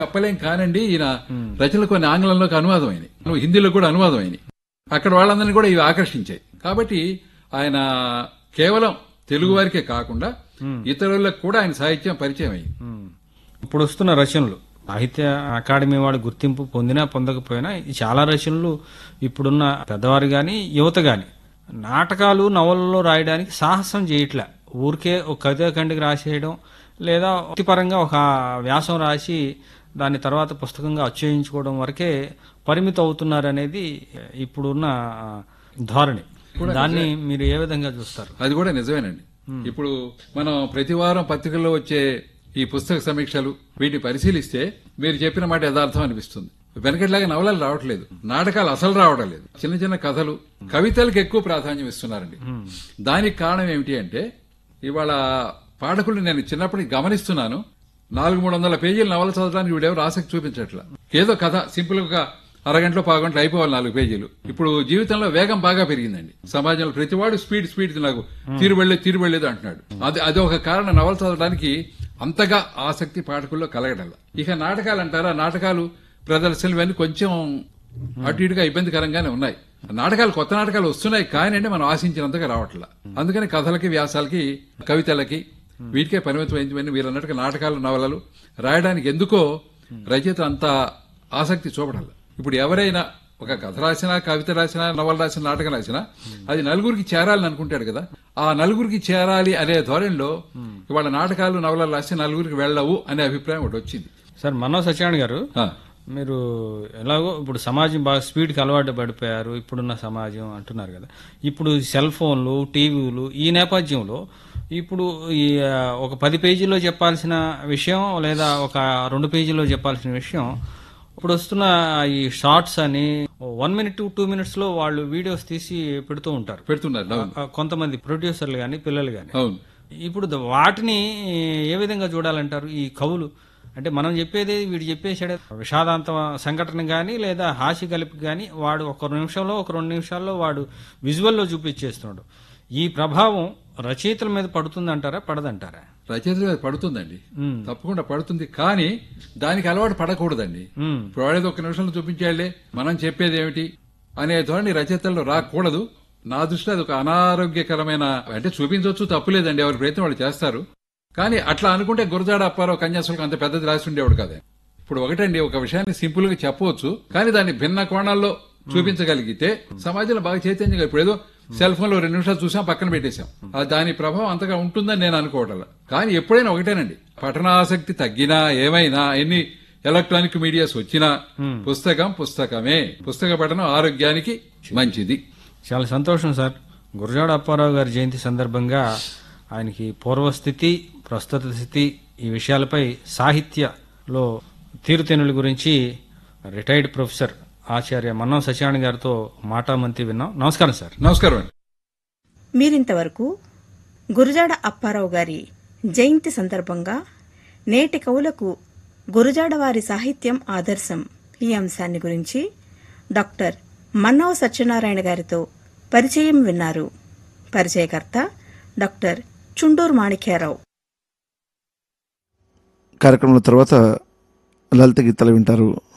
చెప్పలేం కానండి ఈయన రచనలు కొన్ని ఆంగ్లంలోకి అనువాదం అయినాయి హిందీలో కూడా అనువాదం అయినాయి అక్కడ వాళ్ళందరినీ కూడా ఇవి ఆకర్షించాయి కాబట్టి ఆయన కేవలం తెలుగు వారికే కాకుండా ఇతరులకు కూడా ఆయన సాహిత్యం పరిచయం అయింది ఇప్పుడు వస్తున్న రచనలు సాహిత్య అకాడమీ వాడి గుర్తింపు పొందినా పొందకపోయినా ఈ చాలా రచనలు ఇప్పుడున్న పెద్దవారు గాని యువత గాని నాటకాలు నవలలో రాయడానికి సాహసం చేయట్లే ఊరికే ఒక కవితా ఖండికి రాసేయడం లేదా వృత్తిపరంగా ఒక వ్యాసం రాసి దాని తర్వాత పుస్తకంగా అచ్చయించుకోవడం వరకే పరిమితం అవుతున్నారనేది ఇప్పుడున్న ధోరణి దాన్ని మీరు ఏ విధంగా చూస్తారు అది కూడా నిజమేనండి ఇప్పుడు మనం ప్రతి వారం పత్రికల్లో వచ్చే ఈ పుస్తక సమీక్షలు వీటిని పరిశీలిస్తే మీరు చెప్పిన మాట యథార్థం అనిపిస్తుంది వెనకట్లాగా నవలలు రావట్లేదు నాటకాలు అసలు రావడం లేదు చిన్న చిన్న కథలు కవితలకు ఎక్కువ ప్రాధాన్యం ఇస్తున్నారండి దానికి కారణం ఏమిటి అంటే ఇవాళ పాఠకులు నేను చిన్నప్పటికి గమనిస్తున్నాను నాలుగు మూడు వందల పేజీల నవల చదవడానికి వీడెవరు ఆసక్తి చూపించట్లా ఏదో కథ సింపుల్ గా అరగంటలో పావుగంటలో అయిపోవాలి నాలుగు పేజీలు ఇప్పుడు జీవితంలో వేగం బాగా పెరిగిందండి సమాజంలో ప్రతివాడు స్పీడ్ స్పీడ్ నాకు తీరు వెళ్లే తీరు వెళ్లేదు అంటున్నాడు అది అది ఒక కారణం నవల చదవడానికి అంతగా ఆసక్తి పాఠకుల్లో కలగడం ఇక నాటకాలు అంటారా నాటకాలు ప్రదర్శనలు ఇవన్నీ కొంచెం అటు ఇటుగా ఇబ్బందికరంగానే ఉన్నాయి నాటకాలు కొత్త నాటకాలు వస్తున్నాయి కానీ అంటే మనం ఆశించినంతగా రావట్లా అందుకని కథలకి వ్యాసాలకి కవితలకి వీటికే పరిమితమైంది మీరు అన్నట్టుగా నాటకాలు నవలలు రాయడానికి ఎందుకో రచయిత అంత ఆసక్తి చూపడాలి ఇప్పుడు ఎవరైనా ఒక కథ రాసినా కవిత రాసినా నవల రాసినా నాటకం రాసినా అది నలుగురికి చేరాలని అనుకుంటాడు కదా ఆ నలుగురికి చేరాలి అనే ధోరణిలో ఇవాళ నాటకాలు నవలలు రాసి నలుగురికి వెళ్ళవు అనే అభిప్రాయం ఒకటి వచ్చింది సార్ మనో సత్యనారాయణ గారు ఆ, మీరు ఎలాగో ఇప్పుడు సమాజం బాగా స్పీడ్కి అలవాటు పడిపోయారు ఇప్పుడున్న సమాజం అంటున్నారు కదా ఇప్పుడు సెల్ ఫోన్లు టీవీలు ఈ నేపథ్యంలో ఇప్పుడు ఈ ఆ, ఒక పది పేజీల్లో చెప్పాల్సిన విషయం లేదా ఒక రెండు పేజీల్లో చెప్పాల్సిన విషయం ఇప్పుడు వస్తున్న ఈ షార్ట్స్ అని వన్ మినిట్ టూ మినిట్స్ లో వాళ్ళు వీడియోస్ తీసి పెడుతూ ఉంటారు పెడుతున్నారు అవును ఆ, కొంతమంది ప్రొడ్యూసర్లు గాని పిల్లలు గాని అవును ఇప్పుడు ద- వాటిని ఏ విధంగా చూడాలంటారు ఈ కవులు అంటే మనం చెప్పేది వీడు చెప్పేసాడే విషాదాంత సంఘటన గాని లేదా హాస్య కలిపి గాని వాడు ఒక నిమిషంలో ఒక రెండు నిమిషాల్లో వాడు విజువల్లో చూపించేస్తున్నాడు ఈ ప్రభావం రచయితల మీద పడుతుందంటారా పడదంటారా రచయితల మీద పడుతుందండి మ్మ్. తప్పకుండా పడుతుంది కానీ దానికి అలవాటు పడకూడదండి మ్మ్. ఇప్పుడు వాడేది ఒక నిమిషంలో చూపించాళ్లే మనం చెప్పేది ఏమిటి అనే ధోరణి రచయితల్లో రాకూడదు నా దృష్టిలో అది ఒక అనారోగ్యకరమైన అంటే చూపించవచ్చు తప్పులేదండి ఎవరి ప్రయత్నం వాళ్ళు చేస్తారు కానీ అట్లా అనుకుంటే గురజాడ అప్పారావు కన్యాసులకు అంత పెద్దది రాసి ఉండేవాడు కదా ఇప్పుడు ఒకటండి ఒక విషయాన్ని సింపుల్ గా చెప్పవచ్చు కానీ దాన్ని భిన్న కోణాల్లో చూపించగలిగితే సమాజంలో బాగా చైతన్యంగా ఇప్పుడు ఏదో సెల్ ఫోన్ లో రెండు నిమిషాలు చూసాం పక్కన పెట్టేశాం ఆ దాని ప్రభావం అంతగా ఉంటుందని నేను అనుకోవటం కానీ ఎప్పుడైనా ఒకటేనండి పఠనాసక్తి తగ్గినా ఏమైనా ఎన్ని ఎలక్ట్రానిక్ మీడియాస్ వచ్చినా పుస్తకం పుస్తకమే పుస్తక పఠనం ఆరోగ్యానికి మంచిది చాలా సంతోషం సార్ గురజాడ అప్పారావు గారి జయంతి సందర్భంగా ఆయనకి పూర్వస్థితి ప్రస్తుత స్థితి ఈ విషయాలపై సాహిత్యలో తీరుతెన్నుల గురించి రిటైర్డ్ ప్రొఫెసర్ ఆచార్య మన్నం సత్యనారాయణ గారితో మాటామంతి విన్నాం నమస్కారం సార్ నమస్కారం అండి మీరింతవరకు గురుజాడ అప్పారావు గారి జయంతి సందర్భంగా నేటి కవులకు గురుజాడ వారి సాహిత్యం ఆదర్శం ఈ అంశాన్ని గురించి డాక్టర్ మన్నవ సత్యనారాయణ గారితో పరిచయం విన్నారు పరిచయకర్త డాక్టర్ చుండూరు మాణిక్యారావు కార్యక్రమం తర్వాత లలిత గీతాలు వింటారు